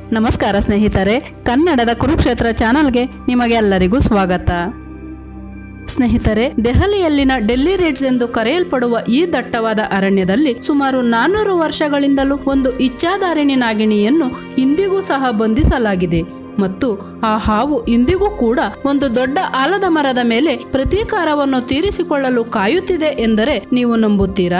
ನಮಸ್ಕಾರ ಸ್ನೇಹಿತರೆ ಕನ್ನಡದ ಕುರುಕ್ಷೇತ್ರ ಚಾನಲ್ಗೆ ನಿಮಗೆಲ್ಲರಿಗೂ ಸ್ವಾಗತ ಸ್ನೇಹಿತರೆ ದೆಹಲಿಯಲ್ಲಿನ ಡೆಲ್ಲಿ ರೇಡ್ಸ್ ಎಂದು ಕರೆಯಲ್ಪಡುವ ಈ ದಟ್ಟವಾದ ಅರಣ್ಯದಲ್ಲಿ ಸುಮಾರು ನಾನ್ನೂರು ವರ್ಷಗಳಿಂದಲೂ ಒಂದು ಇಚ್ಛಾಧಾರಿಣಿ ನಾಗಿಣಿಯನ್ನು ಇಂದಿಗೂ ಸಹ ಬಂಧಿಸಲಾಗಿದೆ ಮತ್ತು ಆ ಹಾವು ಇಂದಿಗೂ ಕೂಡ ಒಂದು ದೊಡ್ಡ ಆಲದ ಮರದ ಮೇಲೆ ಪ್ರತೀಕಾರವನ್ನು ತೀರಿಸಿಕೊಳ್ಳಲು ಕಾಯುತ್ತಿದೆ ಎಂದರೆ ನೀವು ನಂಬುತ್ತೀರಾ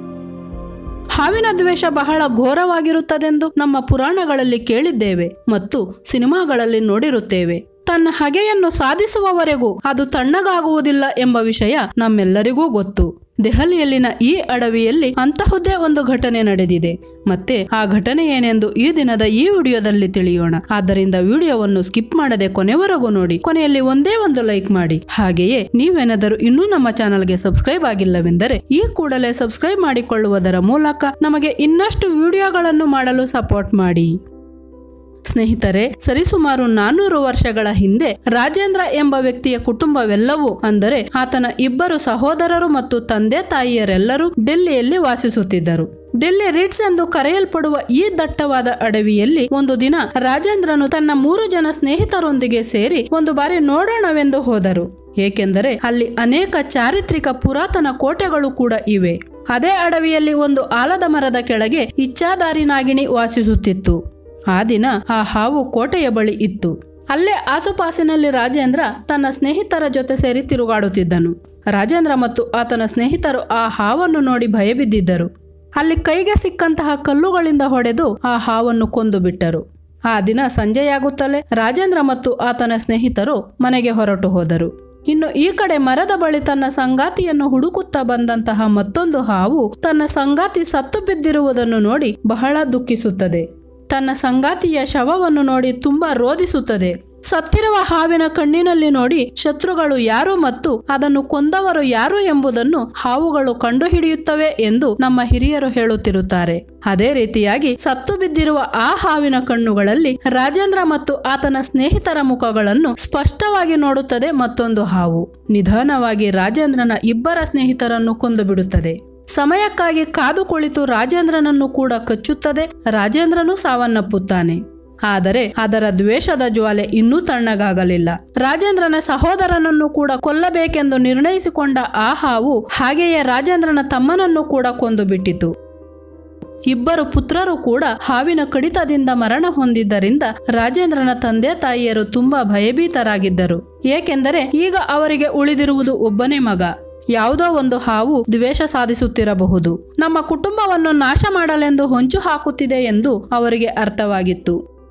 ಹಾವಿನ ದ್ವೇಷ ಬಹಳ ಘೋರವಾಗಿರುತ್ತದೆಂದು ನಮ್ಮ ಪುರಾಣಗಳಲ್ಲಿ ಕೇಳಿದ್ದೇವೆ ಮತ್ತು ಸಿನಿಮಾಗಳಲ್ಲಿ ನೋಡಿರುತ್ತೇವೆ ತನ್ನ ಹಗೆಯನ್ನು ಸಾಧಿಸುವವರೆಗೂ ಅದು ತಣ್ಣಗಾಗುವುದಿಲ್ಲ ಎಂಬ ವಿಷಯ ನಮ್ಮೆಲ್ಲರಿಗೂ ಗೊತ್ತು ದೆಹಲಿಯಲ್ಲಿನ ಈ ಅಡವಿಯಲ್ಲಿ ಅಂತಹುದೇ ಒಂದು ಘಟನೆ ನಡೆದಿದೆ ಮತ್ತೆ ಆ ಘಟನೆ ಏನೆಂದು ಈ ದಿನದ ಈ ವಿಡಿಯೋದಲ್ಲಿ ತಿಳಿಯೋಣ ಆದ್ದರಿಂದ ವಿಡಿಯೋವನ್ನು ಸ್ಕಿಪ್ ಮಾಡದೆ ಕೊನೆವರೆಗೂ ನೋಡಿ ಕೊನೆಯಲ್ಲಿ ಒಂದೇ ಒಂದು ಲೈಕ್ ಮಾಡಿ ಹಾಗೆಯೇ ನೀವೇನಾದರೂ ಇನ್ನೂ ನಮ್ಮ ಚಾನಲ್ಗೆ ಸಬ್ಸ್ಕ್ರೈಬ್ ಆಗಿಲ್ಲವೆಂದರೆ ಈ ಕೂಡಲೇ ಸಬ್ಸ್ಕ್ರೈಬ್ ಮಾಡಿಕೊಳ್ಳುವುದರ ಮೂಲಕ ನಮಗೆ ಇನ್ನಷ್ಟು ವಿಡಿಯೋಗಳನ್ನು ಮಾಡಲು ಸಪೋರ್ಟ್ ಮಾಡಿ ಸ್ನೇಹಿತರೆ ಸರಿಸುಮಾರು ನಾನ್ನೂರು ವರ್ಷಗಳ ಹಿಂದೆ ರಾಜೇಂದ್ರ ಎಂಬ ವ್ಯಕ್ತಿಯ ಕುಟುಂಬವೆಲ್ಲವೂ ಅಂದರೆ ಆತನ ಇಬ್ಬರು ಸಹೋದರರು ಮತ್ತು ತಂದೆ ತಾಯಿಯರೆಲ್ಲರೂ ಡೆಲ್ಲಿಯಲ್ಲಿ ವಾಸಿಸುತ್ತಿದ್ದರು ಡೆಲ್ಲಿ ರಿಟ್ಸ್ ಎಂದು ಕರೆಯಲ್ಪಡುವ ಈ ದಟ್ಟವಾದ ಅಡವಿಯಲ್ಲಿ ಒಂದು ದಿನ ರಾಜೇಂದ್ರನು ತನ್ನ ಮೂರು ಜನ ಸ್ನೇಹಿತರೊಂದಿಗೆ ಸೇರಿ ಒಂದು ಬಾರಿ ನೋಡೋಣವೆಂದು ಹೋದರು ಏಕೆಂದರೆ ಅಲ್ಲಿ ಅನೇಕ ಚಾರಿತ್ರಿಕ ಪುರಾತನ ಕೋಟೆಗಳು ಕೂಡ ಇವೆ ಅದೇ ಅಡವಿಯಲ್ಲಿ ಒಂದು ಆಲದ ಮರದ ಕೆಳಗೆ ಇಚ್ಛಾದಾರಿ ನಾಗಿಣಿ ವಾಸಿಸುತ್ತಿತ್ತು ಆ ದಿನ ಆ ಹಾವು ಕೋಟೆಯ ಬಳಿ ಇತ್ತು ಅಲ್ಲೇ ಆಸುಪಾಸಿನಲ್ಲಿ ರಾಜೇಂದ್ರ ತನ್ನ ಸ್ನೇಹಿತರ ಜೊತೆ ಸೇರಿ ತಿರುಗಾಡುತ್ತಿದ್ದನು ರಾಜೇಂದ್ರ ಮತ್ತು ಆತನ ಸ್ನೇಹಿತರು ಆ ಹಾವನ್ನು ನೋಡಿ ಭಯಬಿದ್ದಿದ್ದರು ಅಲ್ಲಿ ಕೈಗೆ ಸಿಕ್ಕಂತಹ ಕಲ್ಲುಗಳಿಂದ ಹೊಡೆದು ಆ ಹಾವನ್ನು ಕೊಂದು ಬಿಟ್ಟರು ಆ ದಿನ ಸಂಜೆಯಾಗುತ್ತಲೇ ರಾಜೇಂದ್ರ ಮತ್ತು ಆತನ ಸ್ನೇಹಿತರು ಮನೆಗೆ ಹೊರಟು ಹೋದರು ಇನ್ನು ಈ ಕಡೆ ಮರದ ಬಳಿ ತನ್ನ ಸಂಗಾತಿಯನ್ನು ಹುಡುಕುತ್ತಾ ಬಂದಂತಹ ಮತ್ತೊಂದು ಹಾವು ತನ್ನ ಸಂಗಾತಿ ಸತ್ತು ಬಿದ್ದಿರುವುದನ್ನು ನೋಡಿ ಬಹಳ ದುಃಖಿಸುತ್ತದೆ ತನ್ನ ಸಂಗಾತಿಯ ಶವವನ್ನು ನೋಡಿ ತುಂಬಾ ರೋಧಿಸುತ್ತದೆ ಸತ್ತಿರುವ ಹಾವಿನ ಕಣ್ಣಿನಲ್ಲಿ ನೋಡಿ ಶತ್ರುಗಳು ಯಾರು ಮತ್ತು ಅದನ್ನು ಕೊಂದವರು ಯಾರು ಎಂಬುದನ್ನು ಹಾವುಗಳು ಕಂಡುಹಿಡಿಯುತ್ತವೆ ಎಂದು ನಮ್ಮ ಹಿರಿಯರು ಹೇಳುತ್ತಿರುತ್ತಾರೆ ಅದೇ ರೀತಿಯಾಗಿ ಸತ್ತು ಬಿದ್ದಿರುವ ಆ ಹಾವಿನ ಕಣ್ಣುಗಳಲ್ಲಿ ರಾಜೇಂದ್ರ ಮತ್ತು ಆತನ ಸ್ನೇಹಿತರ ಮುಖಗಳನ್ನು ಸ್ಪಷ್ಟವಾಗಿ ನೋಡುತ್ತದೆ ಮತ್ತೊಂದು ಹಾವು ನಿಧಾನವಾಗಿ ರಾಜೇಂದ್ರನ ಇಬ್ಬರ ಸ್ನೇಹಿತರನ್ನು ಕೊಂದು ಬಿಡುತ್ತದೆ ಸಮಯಕ್ಕಾಗಿ ಕಾದು ಕುಳಿತು ರಾಜೇಂದ್ರನನ್ನು ಕೂಡ ಕಚ್ಚುತ್ತದೆ ರಾಜೇಂದ್ರನೂ ಸಾವನ್ನಪ್ಪುತ್ತಾನೆ ಆದರೆ ಅದರ ದ್ವೇಷದ ಜ್ವಾಲೆ ಇನ್ನೂ ತಣ್ಣಗಾಗಲಿಲ್ಲ ರಾಜೇಂದ್ರನ ಸಹೋದರನನ್ನು ಕೂಡ ಕೊಲ್ಲಬೇಕೆಂದು ನಿರ್ಣಯಿಸಿಕೊಂಡ ಆ ಹಾವು ಹಾಗೆಯೇ ರಾಜೇಂದ್ರನ ತಮ್ಮನನ್ನು ಕೂಡ ಕೊಂದು ಬಿಟ್ಟಿತು ಇಬ್ಬರು ಪುತ್ರರು ಕೂಡ ಹಾವಿನ ಕಡಿತದಿಂದ ಮರಣ ಹೊಂದಿದ್ದರಿಂದ ರಾಜೇಂದ್ರನ ತಂದೆ ತಾಯಿಯರು ತುಂಬಾ ಭಯಭೀತರಾಗಿದ್ದರು ಏಕೆಂದರೆ ಈಗ ಅವರಿಗೆ ಉಳಿದಿರುವುದು ಒಬ್ಬನೇ ಮಗ ಯಾವುದೋ ಒಂದು ಹಾವು ದ್ವೇಷ ಸಾಧಿಸುತ್ತಿರಬಹುದು ನಮ್ಮ ಕುಟುಂಬವನ್ನು ನಾಶ ಮಾಡಲೆಂದು ಹೊಂಚು ಹಾಕುತ್ತಿದೆ ಎಂದು ಅವರಿಗೆ ಅರ್ಥವಾಗಿತ್ತು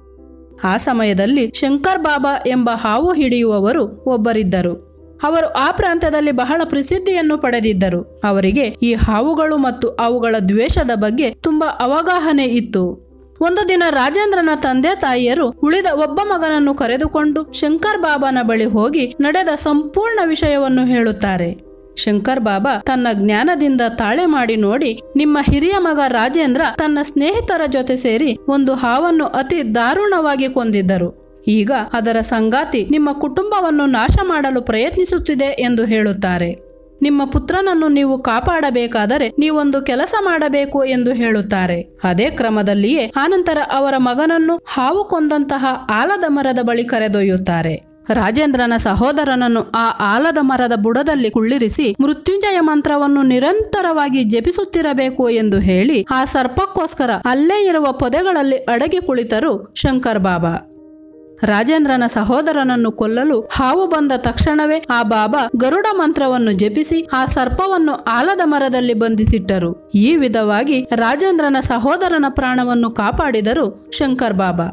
ಆ ಸಮಯದಲ್ಲಿ ಶಂಕರ್ ಬಾಬಾ ಎಂಬ ಹಾವು ಹಿಡಿಯುವವರು ಒಬ್ಬರಿದ್ದರು ಅವರು ಆ ಪ್ರಾಂತ್ಯದಲ್ಲಿ ಬಹಳ ಪ್ರಸಿದ್ಧಿಯನ್ನು ಪಡೆದಿದ್ದರು ಅವರಿಗೆ ಈ ಹಾವುಗಳು ಮತ್ತು ಅವುಗಳ ದ್ವೇಷದ ಬಗ್ಗೆ ತುಂಬಾ ಅವಗಾಹನೆ ಇತ್ತು ಒಂದು ದಿನ ರಾಜೇಂದ್ರನ ತಂದೆ ತಾಯಿಯರು ಉಳಿದ ಒಬ್ಬ ಮಗನನ್ನು ಕರೆದುಕೊಂಡು ಶಂಕರ್ ಬಾಬಾನ ಬಳಿ ಹೋಗಿ ನಡೆದ ಸಂಪೂರ್ಣ ವಿಷಯವನ್ನು ಹೇಳುತ್ತಾರೆ ಶಂಕರ್ ಬಾಬಾ ತನ್ನ ಜ್ಞಾನದಿಂದ ತಾಳೆ ಮಾಡಿ ನೋಡಿ ನಿಮ್ಮ ಹಿರಿಯ ಮಗ ರಾಜೇಂದ್ರ ತನ್ನ ಸ್ನೇಹಿತರ ಜೊತೆ ಸೇರಿ ಒಂದು ಹಾವನ್ನು ಅತಿ ದಾರುಣವಾಗಿ ಕೊಂದಿದ್ದರು ಈಗ ಅದರ ಸಂಗಾತಿ ನಿಮ್ಮ ಕುಟುಂಬವನ್ನು ನಾಶ ಮಾಡಲು ಪ್ರಯತ್ನಿಸುತ್ತಿದೆ ಎಂದು ಹೇಳುತ್ತಾರೆ ನಿಮ್ಮ ಪುತ್ರನನ್ನು ನೀವು ಕಾಪಾಡಬೇಕಾದರೆ ನೀವೊಂದು ಕೆಲಸ ಮಾಡಬೇಕು ಎಂದು ಹೇಳುತ್ತಾರೆ ಅದೇ ಕ್ರಮದಲ್ಲಿಯೇ ಆನಂತರ ಅವರ ಮಗನನ್ನು ಹಾವು ಕೊಂದಂತಹ ಆಲದ ಮರದ ಬಳಿ ಕರೆದೊಯ್ಯುತ್ತಾರೆ ರಾಜೇಂದ್ರನ ಸಹೋದರನನ್ನು ಆ ಆಲದ ಮರದ ಬುಡದಲ್ಲಿ ಕುಳ್ಳಿರಿಸಿ ಮೃತ್ಯುಂಜಯ ಮಂತ್ರವನ್ನು ನಿರಂತರವಾಗಿ ಜಪಿಸುತ್ತಿರಬೇಕು ಎಂದು ಹೇಳಿ ಆ ಸರ್ಪಕ್ಕೋಸ್ಕರ ಅಲ್ಲೇ ಇರುವ ಪೊದೆಗಳಲ್ಲಿ ಅಡಗಿ ಕುಳಿತರು ಶಂಕರ್ ಬಾಬಾ ರಾಜೇಂದ್ರನ ಸಹೋದರನನ್ನು ಕೊಲ್ಲಲು ಹಾವು ಬಂದ ತಕ್ಷಣವೇ ಆ ಬಾಬಾ ಗರುಡ ಮಂತ್ರವನ್ನು ಜಪಿಸಿ ಆ ಸರ್ಪವನ್ನು ಆಲದ ಮರದಲ್ಲಿ ಬಂಧಿಸಿಟ್ಟರು ಈ ವಿಧವಾಗಿ ರಾಜೇಂದ್ರನ ಸಹೋದರನ ಪ್ರಾಣವನ್ನು ಕಾಪಾಡಿದರು ಶಂಕರ್ ಬಾಬಾ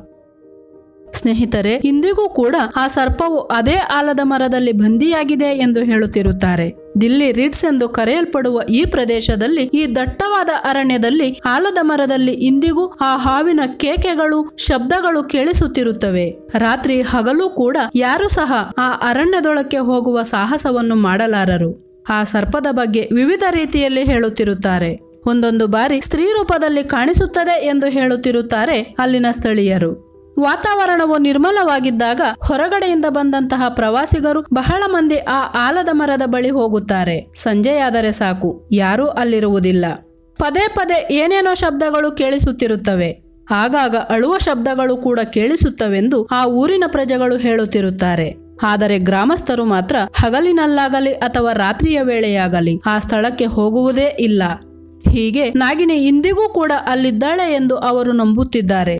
ಸ್ನೇಹಿತರೆ ಇಂದಿಗೂ ಕೂಡ ಆ ಸರ್ಪವು ಅದೇ ಆಲದ ಮರದಲ್ಲಿ ಬಂದಿಯಾಗಿದೆ ಎಂದು ಹೇಳುತ್ತಿರುತ್ತಾರೆ ದಿಲ್ಲಿ ರಿಡ್ಸ್ ಎಂದು ಕರೆಯಲ್ಪಡುವ ಈ ಪ್ರದೇಶದಲ್ಲಿ ಈ ದಟ್ಟವಾದ ಅರಣ್ಯದಲ್ಲಿ ಆಲದ ಮರದಲ್ಲಿ ಇಂದಿಗೂ ಆ ಹಾವಿನ ಕೇಕೆಗಳು ಶಬ್ದಗಳು ಕೇಳಿಸುತ್ತಿರುತ್ತವೆ ರಾತ್ರಿ ಹಗಲು ಕೂಡ ಯಾರು ಸಹ ಆ ಅರಣ್ಯದೊಳಕ್ಕೆ ಹೋಗುವ ಸಾಹಸವನ್ನು ಮಾಡಲಾರರು ಆ ಸರ್ಪದ ಬಗ್ಗೆ ವಿವಿಧ ರೀತಿಯಲ್ಲಿ ಹೇಳುತ್ತಿರುತ್ತಾರೆ ಒಂದೊಂದು ಬಾರಿ ಸ್ತ್ರೀ ರೂಪದಲ್ಲಿ ಕಾಣಿಸುತ್ತದೆ ಎಂದು ಹೇಳುತ್ತಿರುತ್ತಾರೆ ಅಲ್ಲಿನ ಸ್ಥಳೀಯರು ವಾತಾವರಣವು ನಿರ್ಮಲವಾಗಿದ್ದಾಗ ಹೊರಗಡೆಯಿಂದ ಬಂದಂತಹ ಪ್ರವಾಸಿಗರು ಬಹಳ ಮಂದಿ ಆ ಆಲದ ಮರದ ಬಳಿ ಹೋಗುತ್ತಾರೆ ಸಂಜೆಯಾದರೆ ಸಾಕು ಯಾರೂ ಅಲ್ಲಿರುವುದಿಲ್ಲ ಪದೇ ಪದೇ ಏನೇನೋ ಶಬ್ದಗಳು ಕೇಳಿಸುತ್ತಿರುತ್ತವೆ ಆಗಾಗ ಅಳುವ ಶಬ್ದಗಳು ಕೂಡ ಕೇಳಿಸುತ್ತವೆಂದು ಆ ಊರಿನ ಪ್ರಜೆಗಳು ಹೇಳುತ್ತಿರುತ್ತಾರೆ ಆದರೆ ಗ್ರಾಮಸ್ಥರು ಮಾತ್ರ ಹಗಲಿನಲ್ಲಾಗಲಿ ಅಥವಾ ರಾತ್ರಿಯ ವೇಳೆಯಾಗಲಿ ಆ ಸ್ಥಳಕ್ಕೆ ಹೋಗುವುದೇ ಇಲ್ಲ ಹೀಗೆ ನಾಗಿಣಿ ಇಂದಿಗೂ ಕೂಡ ಅಲ್ಲಿದ್ದಾಳೆ ಎಂದು ಅವರು ನಂಬುತ್ತಿದ್ದಾರೆ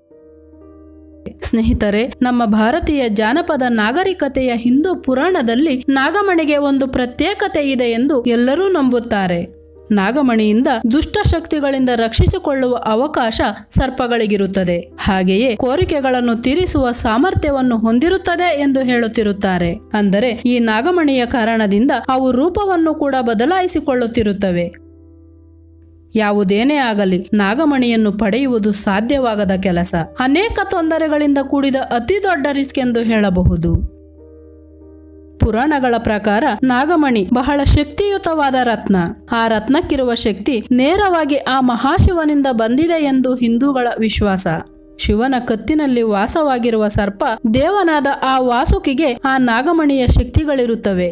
ಸ್ನೇಹಿತರೆ ನಮ್ಮ ಭಾರತೀಯ ಜಾನಪದ ನಾಗರಿಕತೆಯ ಹಿಂದೂ ಪುರಾಣದಲ್ಲಿ ನಾಗಮಣಿಗೆ ಒಂದು ಪ್ರತ್ಯೇಕತೆ ಇದೆ ಎಂದು ಎಲ್ಲರೂ ನಂಬುತ್ತಾರೆ ನಾಗಮಣಿಯಿಂದ ದುಷ್ಟ ಶಕ್ತಿಗಳಿಂದ ರಕ್ಷಿಸಿಕೊಳ್ಳುವ ಅವಕಾಶ ಸರ್ಪಗಳಿಗಿರುತ್ತದೆ ಹಾಗೆಯೇ ಕೋರಿಕೆಗಳನ್ನು ತೀರಿಸುವ ಸಾಮರ್ಥ್ಯವನ್ನು ಹೊಂದಿರುತ್ತದೆ ಎಂದು ಹೇಳುತ್ತಿರುತ್ತಾರೆ ಅಂದರೆ ಈ ನಾಗಮಣಿಯ ಕಾರಣದಿಂದ ಅವು ರೂಪವನ್ನು ಕೂಡ ಬದಲಾಯಿಸಿಕೊಳ್ಳುತ್ತಿರುತ್ತವೆ ಯಾವುದೇನೇ ಆಗಲಿ ನಾಗಮಣಿಯನ್ನು ಪಡೆಯುವುದು ಸಾಧ್ಯವಾಗದ ಕೆಲಸ ಅನೇಕ ತೊಂದರೆಗಳಿಂದ ಕೂಡಿದ ಅತಿ ದೊಡ್ಡ ರಿಸ್ಕ್ ಎಂದು ಹೇಳಬಹುದು ಪುರಾಣಗಳ ಪ್ರಕಾರ ನಾಗಮಣಿ ಬಹಳ ಶಕ್ತಿಯುತವಾದ ರತ್ನ ಆ ರತ್ನಕ್ಕಿರುವ ಶಕ್ತಿ ನೇರವಾಗಿ ಆ ಮಹಾಶಿವನಿಂದ ಬಂದಿದೆ ಎಂದು ಹಿಂದೂಗಳ ವಿಶ್ವಾಸ ಶಿವನ ಕತ್ತಿನಲ್ಲಿ ವಾಸವಾಗಿರುವ ಸರ್ಪ ದೇವನಾದ ಆ ವಾಸುಕಿಗೆ ಆ ನಾಗಮಣಿಯ ಶಕ್ತಿಗಳಿರುತ್ತವೆ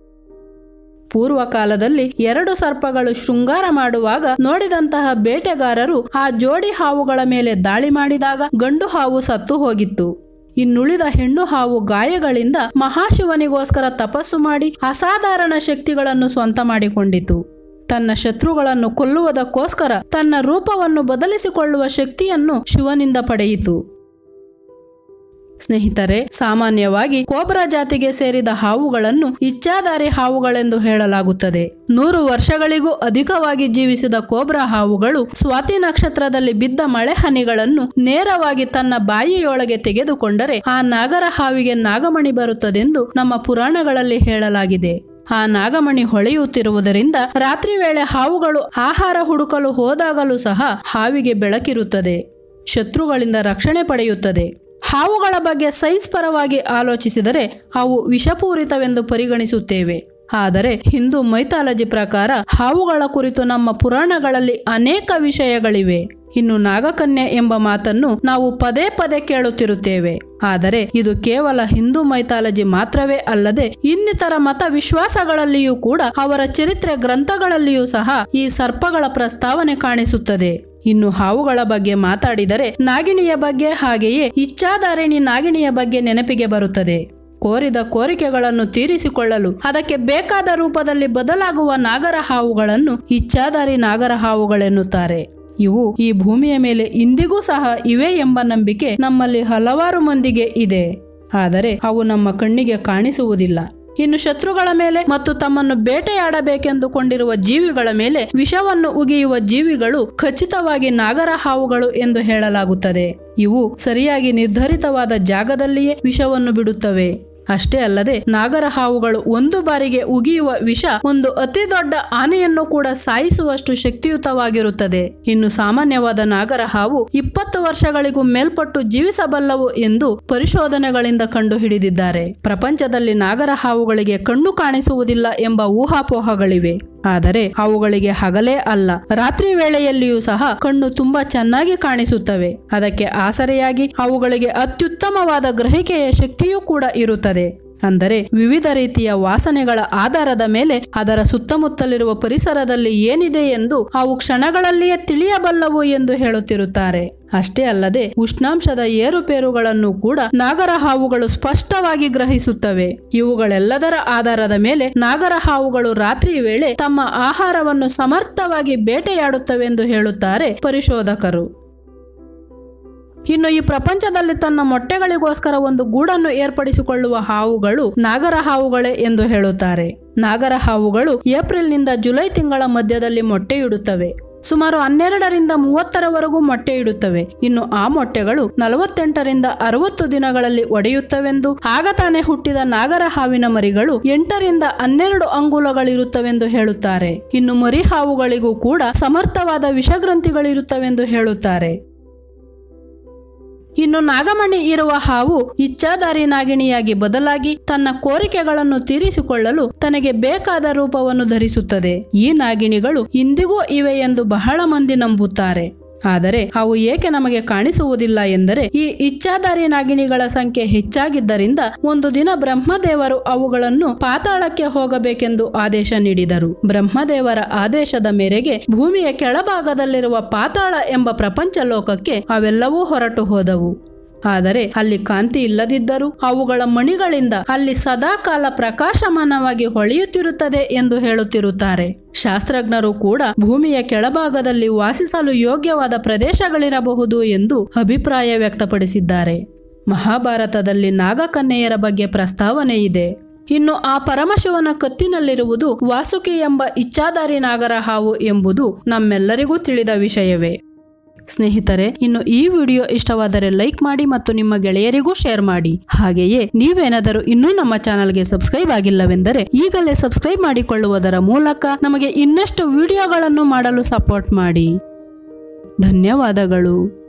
ಪೂರ್ವ ಕಾಲದಲ್ಲಿ ಎರಡು ಸರ್ಪಗಳು ಶೃಂಗಾರ ಮಾಡುವಾಗ ನೋಡಿದಂತಹ ಬೇಟೆಗಾರರು ಆ ಜೋಡಿ ಹಾವುಗಳ ಮೇಲೆ ದಾಳಿ ಮಾಡಿದಾಗ ಗಂಡು ಹಾವು ಸತ್ತು ಹೋಗಿತ್ತು ಇನ್ನುಳಿದ ಹೆಣ್ಣು ಹಾವು ಗಾಯಗಳಿಂದ ಮಹಾಶಿವನಿಗೋಸ್ಕರ ತಪಸ್ಸು ಮಾಡಿ ಅಸಾಧಾರಣ ಶಕ್ತಿಗಳನ್ನು ಸ್ವಂತ ಮಾಡಿಕೊಂಡಿತು ತನ್ನ ಶತ್ರುಗಳನ್ನು ಕೊಲ್ಲುವುದಕ್ಕೋಸ್ಕರ ತನ್ನ ರೂಪವನ್ನು ಬದಲಿಸಿಕೊಳ್ಳುವ ಶಕ್ತಿಯನ್ನು ಶಿವನಿಂದ ಪಡೆಯಿತು ಸ್ನೇಹಿತರೆ ಸಾಮಾನ್ಯವಾಗಿ ಕೋಬ್ರಾ ಜಾತಿಗೆ ಸೇರಿದ ಹಾವುಗಳನ್ನು ಇಚ್ಛಾಧಾರಿ ಹಾವುಗಳೆಂದು ಹೇಳಲಾಗುತ್ತದೆ ನೂರು ವರ್ಷಗಳಿಗೂ ಅಧಿಕವಾಗಿ ಜೀವಿಸಿದ ಕೋಬ್ರಾ ಹಾವುಗಳು ಸ್ವಾತಿ ನಕ್ಷತ್ರದಲ್ಲಿ ಬಿದ್ದ ಮಳೆ ಹನಿಗಳನ್ನು ನೇರವಾಗಿ ತನ್ನ ಬಾಯಿಯೊಳಗೆ ತೆಗೆದುಕೊಂಡರೆ ಆ ನಾಗರ ಹಾವಿಗೆ ನಾಗಮಣಿ ಬರುತ್ತದೆಂದು ನಮ್ಮ ಪುರಾಣಗಳಲ್ಲಿ ಹೇಳಲಾಗಿದೆ ಆ ನಾಗಮಣಿ ಹೊಳೆಯುತ್ತಿರುವುದರಿಂದ ರಾತ್ರಿ ವೇಳೆ ಹಾವುಗಳು ಆಹಾರ ಹುಡುಕಲು ಹೋದಾಗಲೂ ಸಹ ಹಾವಿಗೆ ಬೆಳಕಿರುತ್ತದೆ ಶತ್ರುಗಳಿಂದ ರಕ್ಷಣೆ ಪಡೆಯುತ್ತದೆ ಹಾವುಗಳ ಬಗ್ಗೆ ಸೈನ್ಸ್ ಪರವಾಗಿ ಆಲೋಚಿಸಿದರೆ ಅವು ವಿಷಪೂರಿತವೆಂದು ಪರಿಗಣಿಸುತ್ತೇವೆ ಆದರೆ ಹಿಂದೂ ಮೈಥಾಲಜಿ ಪ್ರಕಾರ ಹಾವುಗಳ ಕುರಿತು ನಮ್ಮ ಪುರಾಣಗಳಲ್ಲಿ ಅನೇಕ ವಿಷಯಗಳಿವೆ ಇನ್ನು ನಾಗಕನ್ಯೆ ಎಂಬ ಮಾತನ್ನು ನಾವು ಪದೇ ಪದೇ ಕೇಳುತ್ತಿರುತ್ತೇವೆ ಆದರೆ ಇದು ಕೇವಲ ಹಿಂದೂ ಮೈಥಾಲಜಿ ಮಾತ್ರವೇ ಅಲ್ಲದೆ ಇನ್ನಿತರ ಮತ ವಿಶ್ವಾಸಗಳಲ್ಲಿಯೂ ಕೂಡ ಅವರ ಚರಿತ್ರೆ ಗ್ರಂಥಗಳಲ್ಲಿಯೂ ಸಹ ಈ ಸರ್ಪಗಳ ಪ್ರಸ್ತಾವನೆ ಕಾಣಿಸುತ್ತದೆ ಇನ್ನು ಹಾವುಗಳ ಬಗ್ಗೆ ಮಾತಾಡಿದರೆ ನಾಗಿಣಿಯ ಬಗ್ಗೆ ಹಾಗೆಯೇ ಇಚ್ಛಾಧಾರಿಣಿ ನಾಗಿಣಿಯ ಬಗ್ಗೆ ನೆನಪಿಗೆ ಬರುತ್ತದೆ ಕೋರಿದ ಕೋರಿಕೆಗಳನ್ನು ತೀರಿಸಿಕೊಳ್ಳಲು ಅದಕ್ಕೆ ಬೇಕಾದ ರೂಪದಲ್ಲಿ ಬದಲಾಗುವ ನಾಗರ ಹಾವುಗಳನ್ನು ಇಚ್ಛಾಧಾರಿ ನಾಗರ ಹಾವುಗಳೆನ್ನುತ್ತಾರೆ ಇವು ಈ ಭೂಮಿಯ ಮೇಲೆ ಇಂದಿಗೂ ಸಹ ಇವೆ ಎಂಬ ನಂಬಿಕೆ ನಮ್ಮಲ್ಲಿ ಹಲವಾರು ಮಂದಿಗೆ ಇದೆ ಆದರೆ ಅವು ನಮ್ಮ ಕಣ್ಣಿಗೆ ಕಾಣಿಸುವುದಿಲ್ಲ ಇನ್ನು ಶತ್ರುಗಳ ಮೇಲೆ ಮತ್ತು ತಮ್ಮನ್ನು ಬೇಟೆಯಾಡಬೇಕೆಂದುಕೊಂಡಿರುವ ಜೀವಿಗಳ ಮೇಲೆ ವಿಷವನ್ನು ಉಗಿಯುವ ಜೀವಿಗಳು ಖಚಿತವಾಗಿ ನಾಗರ ಹಾವುಗಳು ಎಂದು ಹೇಳಲಾಗುತ್ತದೆ ಇವು ಸರಿಯಾಗಿ ನಿರ್ಧರಿತವಾದ ಜಾಗದಲ್ಲಿಯೇ ವಿಷವನ್ನು ಬಿಡುತ್ತವೆ ಅಷ್ಟೇ ಅಲ್ಲದೆ ನಾಗರ ಹಾವುಗಳು ಒಂದು ಬಾರಿಗೆ ಉಗಿಯುವ ವಿಷ ಒಂದು ಅತಿ ದೊಡ್ಡ ಆನೆಯನ್ನು ಕೂಡ ಸಾಯಿಸುವಷ್ಟು ಶಕ್ತಿಯುತವಾಗಿರುತ್ತದೆ ಇನ್ನು ಸಾಮಾನ್ಯವಾದ ನಾಗರ ಹಾವು ಇಪ್ಪತ್ತು ವರ್ಷಗಳಿಗೂ ಮೇಲ್ಪಟ್ಟು ಜೀವಿಸಬಲ್ಲವು ಎಂದು ಪರಿಶೋಧನೆಗಳಿಂದ ಕಂಡುಹಿಡಿದಿದ್ದಾರೆ ಪ್ರಪಂಚದಲ್ಲಿ ನಾಗರ ಹಾವುಗಳಿಗೆ ಕಣ್ಣು ಕಾಣಿಸುವುದಿಲ್ಲ ಎಂಬ ಊಹಾಪೋಹಗಳಿವೆ ಆದರೆ ಅವುಗಳಿಗೆ ಹಗಲೇ ಅಲ್ಲ ರಾತ್ರಿ ವೇಳೆಯಲ್ಲಿಯೂ ಸಹ ಕಣ್ಣು ತುಂಬಾ ಚೆನ್ನಾಗಿ ಕಾಣಿಸುತ್ತವೆ ಅದಕ್ಕೆ ಆಸರೆಯಾಗಿ ಅವುಗಳಿಗೆ ಅತ್ಯುತ್ತಮವಾದ ಗ್ರಹಿಕೆಯ ಶಕ್ತಿಯೂ ಕೂಡ ಇರುತ್ತದೆ ಅಂದರೆ ವಿವಿಧ ರೀತಿಯ ವಾಸನೆಗಳ ಆಧಾರದ ಮೇಲೆ ಅದರ ಸುತ್ತಮುತ್ತಲಿರುವ ಪರಿಸರದಲ್ಲಿ ಏನಿದೆ ಎಂದು ಅವು ಕ್ಷಣಗಳಲ್ಲಿಯೇ ತಿಳಿಯಬಲ್ಲವು ಎಂದು ಹೇಳುತ್ತಿರುತ್ತಾರೆ ಅಷ್ಟೇ ಅಲ್ಲದೆ ಉಷ್ಣಾಂಶದ ಏರುಪೇರುಗಳನ್ನು ಕೂಡ ನಾಗರ ಹಾವುಗಳು ಸ್ಪಷ್ಟವಾಗಿ ಗ್ರಹಿಸುತ್ತವೆ ಇವುಗಳೆಲ್ಲದರ ಆಧಾರದ ಮೇಲೆ ನಾಗರ ಹಾವುಗಳು ರಾತ್ರಿ ವೇಳೆ ತಮ್ಮ ಆಹಾರವನ್ನು ಸಮರ್ಥವಾಗಿ ಬೇಟೆಯಾಡುತ್ತವೆಂದು ಹೇಳುತ್ತಾರೆ ಪರಿಶೋಧಕರು ಇನ್ನು ಈ ಪ್ರಪಂಚದಲ್ಲಿ ತನ್ನ ಮೊಟ್ಟೆಗಳಿಗೋಸ್ಕರ ಒಂದು ಗೂಡನ್ನು ಏರ್ಪಡಿಸಿಕೊಳ್ಳುವ ಹಾವುಗಳು ನಾಗರ ಹಾವುಗಳೇ ಎಂದು ಹೇಳುತ್ತಾರೆ ನಾಗರ ಹಾವುಗಳು ಏಪ್ರಿಲ್ನಿಂದ ಜುಲೈ ತಿಂಗಳ ಮಧ್ಯದಲ್ಲಿ ಮೊಟ್ಟೆಯಿಡುತ್ತವೆ ಸುಮಾರು ಹನ್ನೆರಡರಿಂದ ಮೂವತ್ತರವರೆಗೂ ಮೊಟ್ಟೆ ಇಡುತ್ತವೆ ಇನ್ನು ಆ ಮೊಟ್ಟೆಗಳು ನಲವತ್ತೆಂಟರಿಂದ ಅರವತ್ತು ದಿನಗಳಲ್ಲಿ ಒಡೆಯುತ್ತವೆಂದು ಆಗ ತಾನೇ ಹುಟ್ಟಿದ ನಾಗರ ಹಾವಿನ ಮರಿಗಳು ಎಂಟರಿಂದ ಹನ್ನೆರಡು ಅಂಗುಲಗಳಿರುತ್ತವೆಂದು ಹೇಳುತ್ತಾರೆ ಇನ್ನು ಮರಿ ಹಾವುಗಳಿಗೂ ಕೂಡ ಸಮರ್ಥವಾದ ವಿಷಗ್ರಂಥಿಗಳಿರುತ್ತವೆಂದು ಹೇಳುತ್ತಾರೆ ಇನ್ನು ನಾಗಮಣಿ ಇರುವ ಹಾವು ಇಚ್ಛಾಧಾರಿ ನಾಗಿಣಿಯಾಗಿ ಬದಲಾಗಿ ತನ್ನ ಕೋರಿಕೆಗಳನ್ನು ತೀರಿಸಿಕೊಳ್ಳಲು ತನಗೆ ಬೇಕಾದ ರೂಪವನ್ನು ಧರಿಸುತ್ತದೆ ಈ ನಾಗಿಣಿಗಳು ಇಂದಿಗೂ ಇವೆ ಎಂದು ಬಹಳ ಮಂದಿ ನಂಬುತ್ತಾರೆ ಆದರೆ ಅವು ಏಕೆ ನಮಗೆ ಕಾಣಿಸುವುದಿಲ್ಲ ಎಂದರೆ ಈ ಇಚ್ಛಾಧಾರಿ ನಾಗಿಣಿಗಳ ಸಂಖ್ಯೆ ಹೆಚ್ಚಾಗಿದ್ದರಿಂದ ಒಂದು ದಿನ ಬ್ರಹ್ಮದೇವರು ಅವುಗಳನ್ನು ಪಾತಾಳಕ್ಕೆ ಹೋಗಬೇಕೆಂದು ಆದೇಶ ನೀಡಿದರು ಬ್ರಹ್ಮದೇವರ ಆದೇಶದ ಮೇರೆಗೆ ಭೂಮಿಯ ಕೆಳಭಾಗದಲ್ಲಿರುವ ಪಾತಾಳ ಎಂಬ ಪ್ರಪಂಚ ಲೋಕಕ್ಕೆ ಅವೆಲ್ಲವೂ ಹೊರಟು ಹೋದವು ಆದರೆ ಅಲ್ಲಿ ಕಾಂತಿ ಇಲ್ಲದಿದ್ದರೂ ಅವುಗಳ ಮಣಿಗಳಿಂದ ಅಲ್ಲಿ ಸದಾಕಾಲ ಪ್ರಕಾಶಮಾನವಾಗಿ ಹೊಳೆಯುತ್ತಿರುತ್ತದೆ ಎಂದು ಹೇಳುತ್ತಿರುತ್ತಾರೆ ಶಾಸ್ತ್ರಜ್ಞರು ಕೂಡ ಭೂಮಿಯ ಕೆಳಭಾಗದಲ್ಲಿ ವಾಸಿಸಲು ಯೋಗ್ಯವಾದ ಪ್ರದೇಶಗಳಿರಬಹುದು ಎಂದು ಅಭಿಪ್ರಾಯ ವ್ಯಕ್ತಪಡಿಸಿದ್ದಾರೆ ಮಹಾಭಾರತದಲ್ಲಿ ನಾಗಕನ್ಯೆಯರ ಬಗ್ಗೆ ಪ್ರಸ್ತಾವನೆ ಇದೆ ಇನ್ನು ಆ ಪರಮಶಿವನ ಕತ್ತಿನಲ್ಲಿರುವುದು ವಾಸುಕಿ ಎಂಬ ಇಚ್ಛಾಧಾರಿ ನಾಗರ ಹಾವು ಎಂಬುದು ನಮ್ಮೆಲ್ಲರಿಗೂ ತಿಳಿದ ವಿಷಯವೇ ಸ್ನೇಹಿತರೆ ಇನ್ನು ಈ ವಿಡಿಯೋ ಇಷ್ಟವಾದರೆ ಲೈಕ್ ಮಾಡಿ ಮತ್ತು ನಿಮ್ಮ ಗೆಳೆಯರಿಗೂ ಶೇರ್ ಮಾಡಿ ಹಾಗೆಯೇ ನೀವೇನಾದರೂ ಇನ್ನೂ ನಮ್ಮ ಚಾನಲ್ಗೆ ಸಬ್ಸ್ಕ್ರೈಬ್ ಆಗಿಲ್ಲವೆಂದರೆ ಈಗಲೇ ಸಬ್ಸ್ಕ್ರೈಬ್ ಮಾಡಿಕೊಳ್ಳುವುದರ ಮೂಲಕ ನಮಗೆ ಇನ್ನಷ್ಟು ವಿಡಿಯೋಗಳನ್ನು ಮಾಡಲು ಸಪೋರ್ಟ್ ಮಾಡಿ ಧನ್ಯವಾದಗಳು